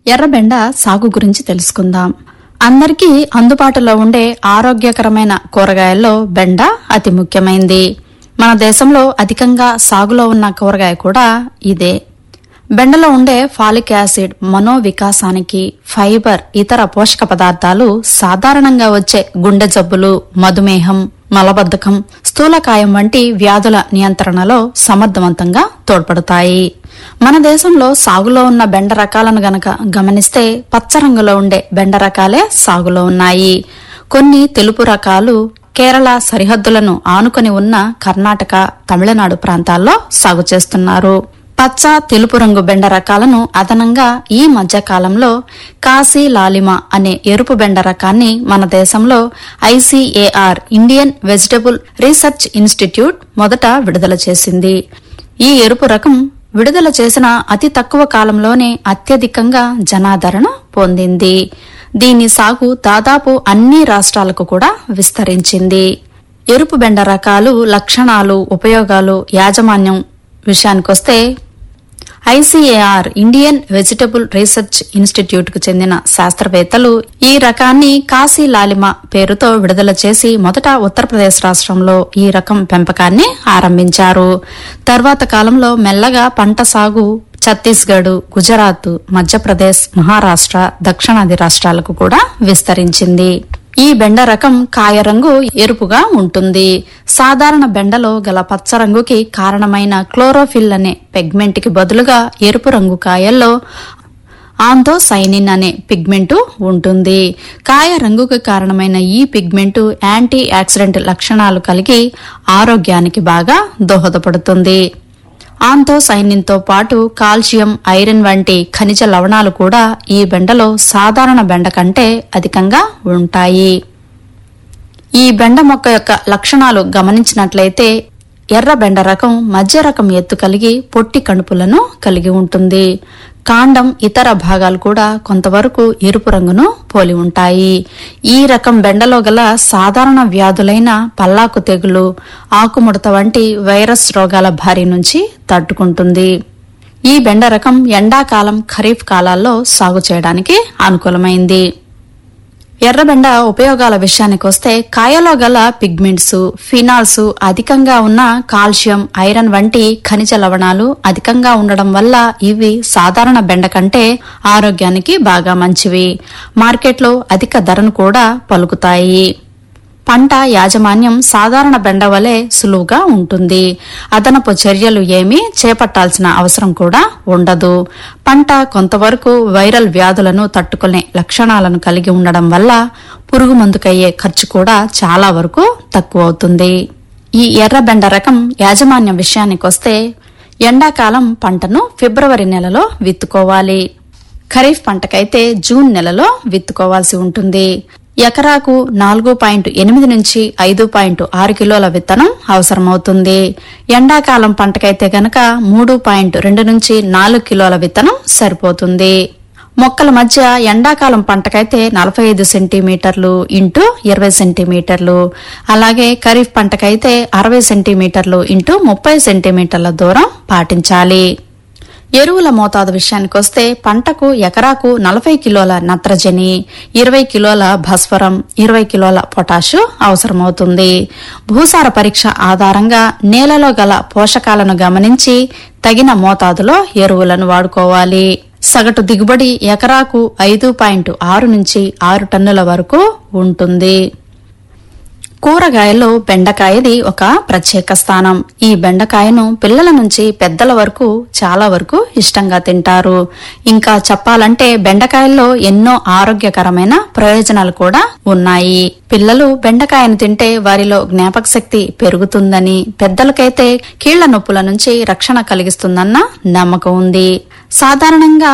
ఎర్రబెండ సాగు గురించి తెలుసుకుందాం అందరికీ అందుబాటులో ఉండే ఆరోగ్యకరమైన కూరగాయల్లో బెండ అతి ముఖ్యమైంది మన దేశంలో అధికంగా సాగులో ఉన్న కూరగాయ కూడా ఇదే బెండలో ఉండే ఫాలిక్ యాసిడ్ మనోవికాసానికి ఫైబర్ ఇతర పోషక పదార్థాలు సాధారణంగా వచ్చే గుండె జబ్బులు మధుమేహం మలబద్ధకం స్థూలకాయం వంటి వ్యాధుల నియంత్రణలో సమర్థవంతంగా తోడ్పడతాయి మన దేశంలో సాగులో ఉన్న బెండ రకాలను గనక గమనిస్తే పచ్చ రంగులో ఉండే బెండ రకాలే సాగులో ఉన్నాయి కొన్ని తెలుపు రకాలు కేరళ సరిహద్దులను ఆనుకొని ఉన్న కర్ణాటక తమిళనాడు ప్రాంతాల్లో సాగు చేస్తున్నారు పచ్చ తెలుపు రంగు బెండ రకాలను అదనంగా ఈ మధ్య కాలంలో కాశీ లాలిమ అనే ఎరుపు బెండ రకాన్ని మన దేశంలో ICAR Indian vegetable research institute మొదట విడుదల చేసింది ఈ ఎరుపు రకం విడుదల చేసిన అతి తక్కువ కాలంలోనే అత్యధికంగా జనాదరణ పొందింది దీని సాగు దాదాపు అన్ని రాష్ట్రాలకు కూడా విస్తరించింది ఎరుపు బెండ రకాలు లక్షణాలు ఉపయోగాలు యాజమాన్యం విషయానికొస్తే ICAR Indian vegetable research institute కు చెందిన శాస్త్రవేత్తలు ఈ రకాన్ని కాశీ లాలిమ పేరుతో విడుదల చేసి మొదట ఉత్తరప్రదేశ్ రాష్ట్రంలో ఈ రకం పెంపకాన్ని ఆరంభించారు తర్వాత కాలంలో మెల్లగా పంట సాగు ఛత్తీస్గఢ్ గుజరాత్ మధ్యప్రదేశ్ మహారాష్ట్ర దక్షిణాది రాష్ట్రాలకు కూడా విస్తరించింది ఈ బెండ రకం కాయ రంగు ఎరుపుగా ఉంటుంది సాధారణ బెండలో గల పచ్చ రంగుకి కారణమైన క్లోరోఫిల్ అనే పెగ్మెంట్ కి బదులుగా ఎరుపు రంగు కాయల్లో ఆంథోసైనిన్ అనే పిగ్మెంటు ఉంటుంది కాయ రంగుకు కారణమైన ఈ పిగ్మెంటు యాంటీ ఆక్సిడెంట్ లక్షణాలు కలిగి ఆరోగ్యానికి బాగా దోహదపడుతుంది ఆంథోసైనిన్ తో పాటు కాల్షియం ఐరన్ వంటి ఖనిజ లవణాలు కూడా ఈ బెండలో సాధారణ బెండ కంటే అధికంగా ఉంటాయి ఈ బెండ మొక్క యొక్క లక్షణాలు గమనించినట్లయితే ఎర్ర బెండ రకం మధ్య రకం ఎత్తు కలిగి పొట్టి కణుపులను కలిగి ఉంటుంది కాండం ఇతర భాగాలు కూడా కొంతవరకు ఎరుపు రంగును పోలి ఉంటాయి ఈ రకం బెండలో గల సాధారణ వ్యాధులైన పల్లాకు తెగులు ఆకుముడత వంటి వైరస్ రోగాల బారి నుంచి తట్టుకుంటుంది ఈ బెండ రకం ఎండాకాలం ఖరీఫ్ కాలాల్లో సాగు చేయడానికి అనుకూలమైంది ఎర్రబెండ ఉపయోగాల విషయానికి వస్తే కాయలో గల పిగ్మెంట్స్ ఫినాల్స్ అధికంగా ఉన్న కాల్షియం ఐరన్ వంటి ఖనిజ లవణాలు అధికంగా ఉండడం వల్ల ఇవి సాధారణ బెండ కంటే ఆరోగ్యానికి బాగా మంచివి మార్కెట్లో అధిక ధరను కూడా పలుకుతాయి పంట యాజమాన్యం సాధారణ బెండ వలె సులువుగా ఉంటుంది అదనపు చర్యలు ఏమీ చేపట్టాల్సిన అవసరం కూడా ఉండదు పంట కొంతవరకు వైరల్ వ్యాధులను తట్టుకునే లక్షణాలను కలిగి ఉండడం వల్ల పురుగు మందుకయ్యే ఖర్చు కూడా చాలా వరకు తక్కువ అవుతుంది ఈ ఎర్ర బెండ రకం యాజమాన్యం విషయానికొస్తే ఎండాకాలం పంటను ఫిబ్రవరి నెలలో విత్తుకోవాలి ఖరీఫ్ పంటకైతే జూన్ నెలలో విత్తుకోవాల్సి ఉంటుంది ఎకరాకు నాలుగు పాయింట్ ఎనిమిది నుంచి ఐదు పాయింట్ ఆరు కిలోల విత్తనం అవసరమవుతుంది ఎండాకాలం పంటకైతే గనక మూడు పాయింట్ రెండు నుంచి నాలుగు కిలోల విత్తనం సరిపోతుంది మొక్కల మధ్య ఎండాకాలం పంటకైతే నలభై ఐదు సెంటీమీటర్లు ఇంటూ ఇరవై సెంటీమీటర్లు అలాగే ఖరీఫ్ పంటకైతే అరవై సెంటీమీటర్లు ఇంటూ ముప్పై సెంటీమీటర్ల దూరం పాటించాలి ఎరువుల మోతాదు విషయానికొస్తే పంటకు ఎకరాకు నలభై కిలోల నత్రజని ఇరవై కిలోల భాస్వరం ఇరవై కిలోల పొటాషు అవసరమవుతుంది భూసార పరీక్ష ఆధారంగా నేలలో గల పోషకాలను గమనించి తగిన మోతాదులో ఎరువులను వాడుకోవాలి సగటు దిగుబడి ఎకరాకు ఐదు పాయింట్ ఆరు నుంచి ఆరు టన్నుల వరకు ఉంటుంది కూరగాయలో బెండకాయది ఒక ప్రత్యేక స్థానం ఈ బెండకాయను పిల్లల నుంచి పెద్దల వరకు చాలా వరకు ఇష్టంగా తింటారు ఇంకా చెప్పాలంటే బెండకాయల్లో ఎన్నో ఆరోగ్యకరమైన ప్రయోజనాలు కూడా ఉన్నాయి పిల్లలు బెండకాయను తింటే వారిలో జ్ఞాపక శక్తి పెరుగుతుందని పెద్దలకైతే కీళ్ల నొప్పుల నుంచి రక్షణ కలిగిస్తుందన్న నమ్మకం ఉంది సాధారణంగా